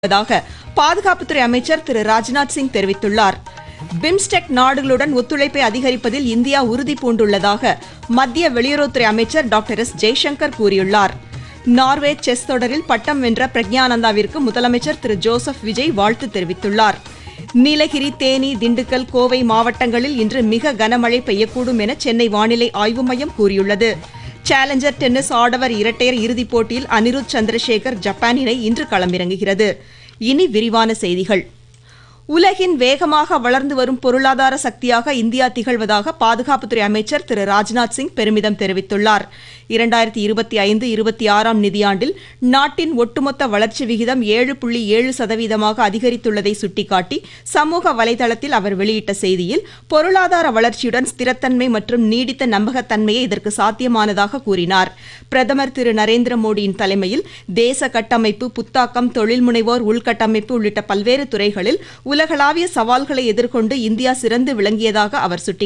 உள்ளதாக பாதுகாப்புத்துறை அமைச்சர் திரு ராஜ்நாத் சிங் தெரிவித்துள்ளார் பிம்ஸ்டெக் நாடுகளுடன் ஒத்துழைப்பை அதிகரிப்பதில் இந்தியா உறுதி பூண்டுள்ளதாக மத்திய வெளியுறவுத்துறை அமைச்சர் டாக்டர் எஸ் ஜெய்சங்கர் கூறியுள்ளார் நார்வே செஸ் தொடரில் பட்டம் வென்ற பிரக்ஞானந்தாவிற்கு முதலமைச்சர் திரு ஜோசப் விஜய் வாழ்த்து தெரிவித்துள்ளார் நீலகிரி தேனி திண்டுக்கல் கோவை மாவட்டங்களில் இன்று மிக கனமழை பெய்யக்கூடும் என சென்னை வானிலை ஆய்வு மையம் கூறியுள்ளது சேலஞ்சர் டென்னிஸ் ஆடவர் இரட்டையர் இறுதிப் போட்டியில் அனிருத் சந்திரசேகர் ஜப்பான் இணை இன்று களமிறங்குகிறது இனி விரிவான செய்திகள் உலகின் வேகமாக வளர்ந்து வரும் பொருளாதார சக்தியாக இந்தியா திகழ்வதாக பாதுகாப்புத்துறை அமைச்சர் திரு ராஜ்நாத் சிங் பெருமிதம் தெரிவித்துள்ளார் இரண்டாயிரத்தி இருபத்தி ஐந்து இருபத்தி ஆறாம் நிதியாண்டில் நாட்டின் ஒட்டுமொத்த வளர்ச்சி விகிதம் ஏழு புள்ளி ஏழு சதவீதமாக அதிகரித்துள்ளதை சுட்டிக்காட்டி சமூக வலைதளத்தில் அவர் வெளியிட்ட செய்தியில் பொருளாதார வளர்ச்சியுடன் ஸ்திரத்தன்மை மற்றும் நீடித்த நம்பகத்தன்மையே இதற்கு சாத்தியமானதாக கூறினார் பிரதமர் திரு நரேந்திர மோடியின் தலைமையில் தேச கட்டமைப்பு புத்தாக்கம் தொழில் முனைவோர் உள்கட்டமைப்பு உள்ளிட்ட பல்வேறு துறைகளில் உலகளாவிய சவால்களை எதிர்கொண்டு இந்தியா சிறந்து விளங்கியதாக அவர் சுட்டிக்காட்டினார்